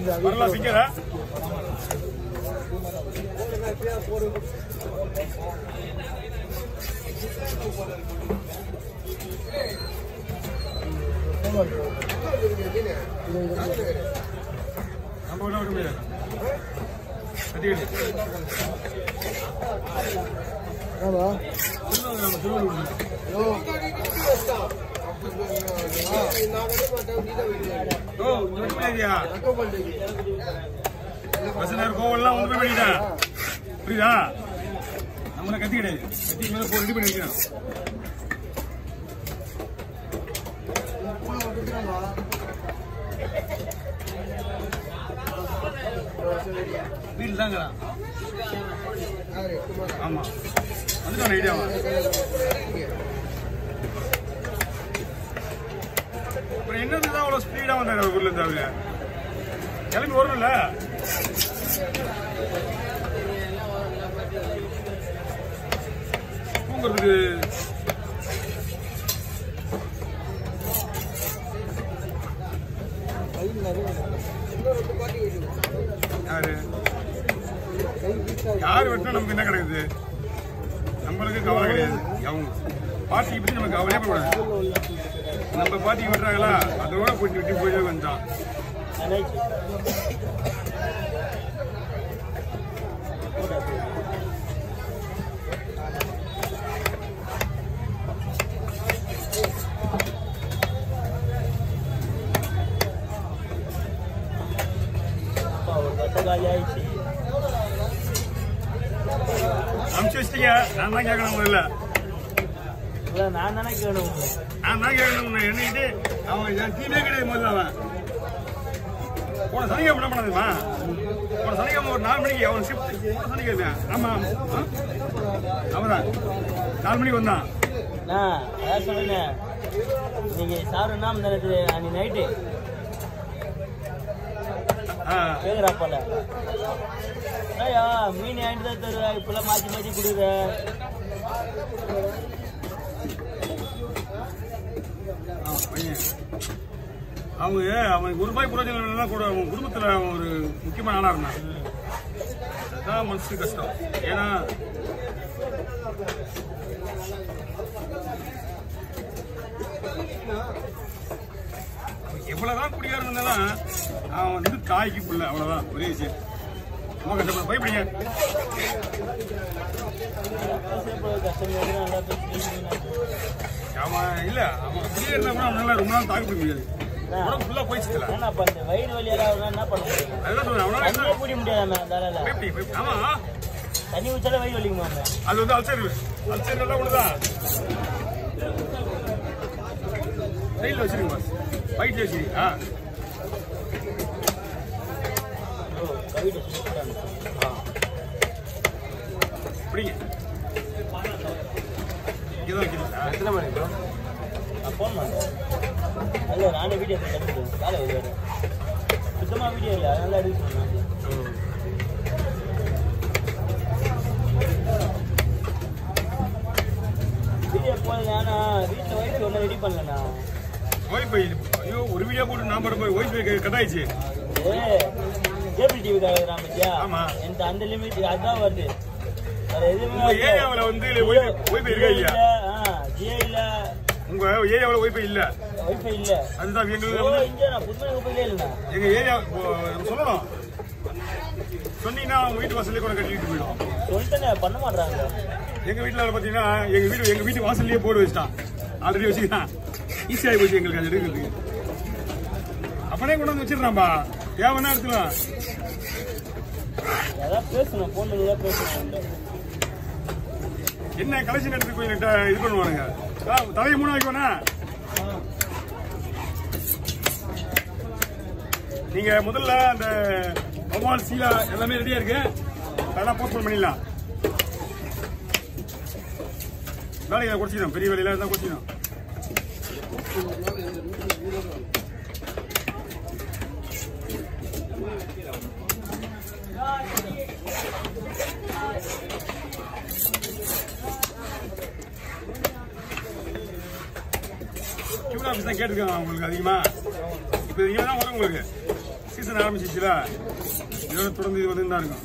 வரலாம் சிங்கரா நம்ம ஒன்றும் விட முடியாது கட்டிக்கிட்டு ஆமா திருவள்ளூர் நம்ம திருவள்ளூர் விடணும். ஓ முடியாதியா பசங்க கோவெல்லாம் ஒன்று போய் பண்ணிட்டேன் புரியுதா நம்மள கத்தி கிடையாது கத்தி மேல போ ரெடி பண்ணி வைக்கணும் வீட்டில் தாங்கிறான் ஆமா வந்துட்டான் ஐடியாவா அப்புறம் என்னதுதான் அவ்வளோ ஸ்பீடாக வந்தாரு ஊர்ல இருந்து அவரு கிளம்பி வரணும்ல தூங்குறதுக்கு யாரு யார் வெட்டினா நமக்கு என்ன கிடைக்குது நம்மளுக்கு கவலை கிடையாது அவங்க பார்ட்டியை பற்றி நமக்கு கவலையே கூடாது நம்ம பார்ட்டிக்கு விட்டுறாங்களா அதோட போயிட்டு விட்டு போயிட்டு வந்தான் அனுப்பிச்சு வச்சிட்டீங்க நான் தான் கேட்கணும் முதல்ல நான் தானே கேடும் நான் தான் கேட்கணும் உன்னை எண்ணிட்டு அவன் என் டீமே கிடையாது முதல்ல அவன் போன சனிக்கிழமை என்ன பண்ணாதுமா போன சனிக்கிழமை ஒரு நாலு மணிக்கு அவன் ஷிஃப்ட் போன சனிக்கிழமை ஆமா ஆ? அவன்தான் நாலு மணிக்கு வந்தான் நான் அதான் சொன்னேன் இன்னைக்கு சார் என்ன நேரத்து அன்னைக்கு நைட்டு ஆ கேக்குறாப்பல ஐயா மீன் வாங்கிட்டு தான் தருவா இப்பெல்லாம் மாற்றி மாற்றி கொடுக்குற ஆமா, பையன். அவங்க அவன் ஒரு ரூபாய் புரோஜனம் இல்லைன்னா கூட அவன் குடும்பத்துல அவன் ஒரு முக்கியமான ஆளா இருந்தான் அதுதான் மனசுக்கு கஷ்டம் ஏன்னா அவன் எவ்வளவுதான் குடிகாரன் இருந்தாலும் அவன் வந்து தாய்க்கு புள்ள அவ்வளவுதான் ஒரே விஷயம் ரொம்ப கஷ்டப்பட பயப்படிங்க கஷ்டம் நல்லா பேசி அவன் இல்ல அவன் குடிகாரன் கூட அவனால ரொம்ப நாள் தாக்கு பிடிக்க முடியாது உடம்பு ஃபுல்லா போயிடுச்சுல என்ன பண்ண வயிறு வலியெல்லாம் வருதுன்னா என்ன பண்ண முடியும் அதுதான் சொல்றேன் அவனால தண்ணியே குடி முடியாதாம அதால பயப்படி பயப்படி ஆமா தண்ணி ஊச்சாலே வயிறு வலிக்குமா அது வந்து அல்சர் அல்சர் எல்லாம் ஒண்ணுதான் சைடில் வச்சிருங்க பாஸ் வயிற்றுல வச்சிருங்க ஆ கவிதை சுட்டாங்க பிடிங்க இங்கே வைக்கிறீங்களா எத்தனை மணி ப்ரோ நான் ஃபோன் பண்ணேன் அல்ல நானே வீடியோ எடுத்து கிளம்பிட்டேன் வேலை வருவாரு சுத்தமாக வீடியோ இல்லை அதனால எடுக்க சொன்னேன் வீடியோ போதுங்க ஆனால் வீட்டில் ஒய்ஃபை ஒன்றும் ரெடி பண்ணலண்ணா ஒய்ஃபை ஐயோ ஒரு வீடியோ போட்டு நான் போட போய் ஒய்ஃபை கட் ஆயிடுச்சு ஏ கேபிள் டிவிக்காக ராமத்தியா ஆமா. எனக்கு அந்த லிமிட் அதுதான் வருது வேற எதுவுமே உங்க வரல. ஏரியாவில் வந்து ஒய்ஃபை ஒய்ஃபை இருக்கா இல்லையா ஜியோ இல்ல உங்க ஏரியாவில் ஒய்ஃபை இல்ல ஒய்ஃபை இல்ல அதுதான் ஓ எங்களுக்கு இங்க நான் புதுமை குப்பையிலே இல்லைண்ணா எங்க ஏரியா நம்ம சொல்லணும் சொன்னீங்கன்னா அவங்க வீட்டு வாசல்லே கூட கட்டிட்டு போயிடும் சொல்லிட்டேனே பண்ண மாட்றாங்க எங்க வீட்டுல பாத்தீங்கன்னா எங்க வீடு எங்க வீட்டு வாசல்லயே போர்டு வச்சுட்டான் ஆல்ரெடி வச்சுக்கிட்டான் ஈஸியாகி போச்சு எங்களுக்கு அது எடுக்கிறதுக்கு அப்படியே கொண்டு வந்து வச்சிடறான்பா தேவைன்னா எடுத்துக்கலாம் ஏதாவது பேசணும் ஃபோன் பண்ணி தான் பேசணும் அவன்கிட்ட. என்ன கலெக்ஷன் எடுத்து போய் என்கிட்ட இது பண்ணுவானுங்க ஆ, தலையை மூணு வைக்கோனா நீங்க முதல்ல அந்த மொபால் சீலா எல்லாமே ரெடியா இருக்கு அதெல்லாம் போஸ்ட்போன் பண்ணிடலாம் வேலையை குறைச்சிடும் பெரிய வேலையில இருந்தா குறைச்சிடும் கியூன் ஆஃபீஸ் தான் கேட்டிருக்காங்க உங்களுக்கு அதிகமா இப்போ இங்கே தான் வரும் உங்களுக்கு சீசன் ஆரம்பிச்சிச்சுல இதோட தொடர்ந்து இது வந்து தான் இருக்கும்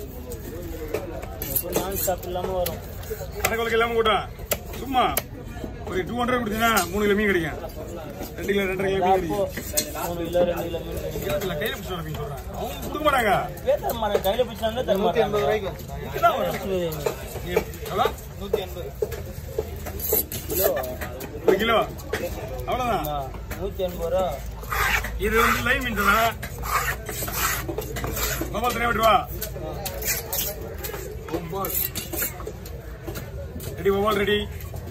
இப்போ நான் ஸ்டாப் இல்லாமல் வரும் கணக்கு இல்லாம கூட்டம் சும்மா ஒரு டூ ஹண்ட்ரட் கொடுத்தீங்கன்னா மூணு கிலோ மீன் கிடைக்கும் ரெண்டு கிலோ ரெண்டரை கிலோ மீன் அப்போ கிடைக்கும் மூணு கிலோ ரெண்டு கிலோ மீன் கிடைக்கும். இல்ல, கையில பிடிச்ச மீன் சொல்றேன் அவங்க கொடுக்க மாட்டாங்க பேர் தர மாட்டேன் கையில் பிடிச்சாங்க தர மாட்டாங்க இதுதான் வரும். எவ்வளோ நூற்றி எண்பது ஒரு கிலோ அவ்வளவுதான் நூற்றி எண்பது ரூபா இது வந்து லைன் மீன் தான் மொபைல் தனியாக விட்டு வா ரெடி மொபைல் ரெடி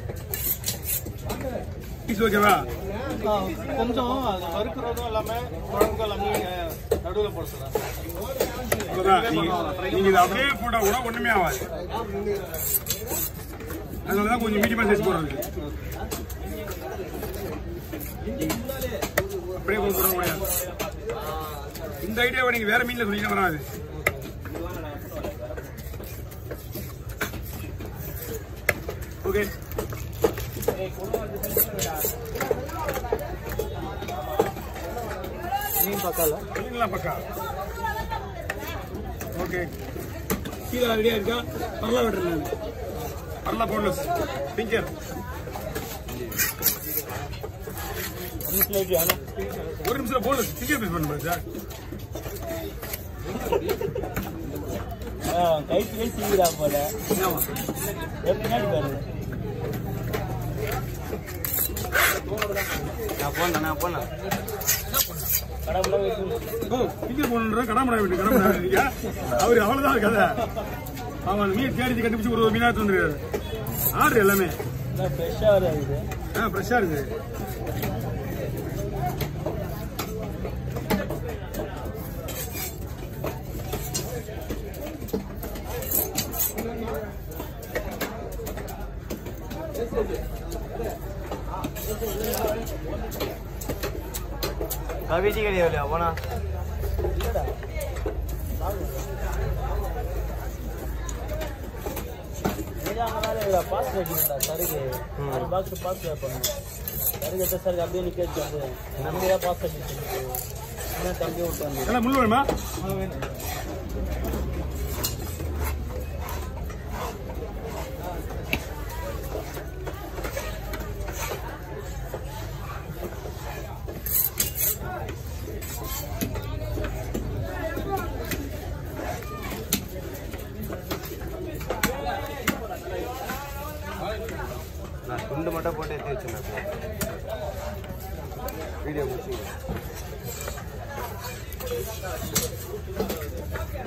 பீஸ் ஓகேவா கொஞ்சம் அது வறுக்கிறதும் எல்லாமே குழம்புக்கு எல்லாமே நடுவில் போட சொல்கிறேன் அவ்வளவுதான் நீங்க நீங்க இதை அப்படியே போட்டா கூட ஒண்ணுமே ஆகாது அதனாலதான் கொஞ்சம் மீடியமா சைஸ் போடுறது அப்படியே போட போட முடியாது இந்த ஐடியாவை நீங்க வேற மீன்ல சொன்னீங்கன்னா வராது ஓகே மீன் பக்கால மீன்லாம் பக்கா ஓகே கீழே ரெடியா இருக்கா பரலா விட்டுறேன் பரலா போன்லெஸ் பிங்கர் மீன் எப்படி ஆனால் ஒரு நிமிஷம் போன்லெஸ் பிங்கர் பீஸ் பண்ணுறேன் சார் கைக்கு சீவிரா போல ஆமா பின்னாடி பாருங்க நான் போனேன் நான் போனேன் கடவுள வைக்கணும் ஓ பிங்கர் போன்ற கடாமடா வீட்டு கடாமடா இருக்கீங்க அவரு அவ்வளவுதான் கதை அவன் மீன் தேடி கண்டுபிடிச்சு ஒரு மீனா வந்துருக்காரு ஆர்டர் எல்லாமே ஃப்ரெஷ்ஷாக வராது இது ஆ ஃப்ரெஷ்ஷா இருக்கு கவிதை கிடையாது போனா பாஸ் கட்டிங்களா சருகு ஆறு பாக்ஸ் பாஸ் பண்ணணும் சருகு எத்த சருகு அப்படியே நிக்க வச்சு வந்து நம்ம தான் பாஸ் கட்டி என்ன தம்பி விட்டு வந்து எல்லாம் முள்ளு வேணுமா நான் துண்டு மட்டும் போட்டு எடுத்து வச்சிருந்தேன் வீடியோ முடிச்சு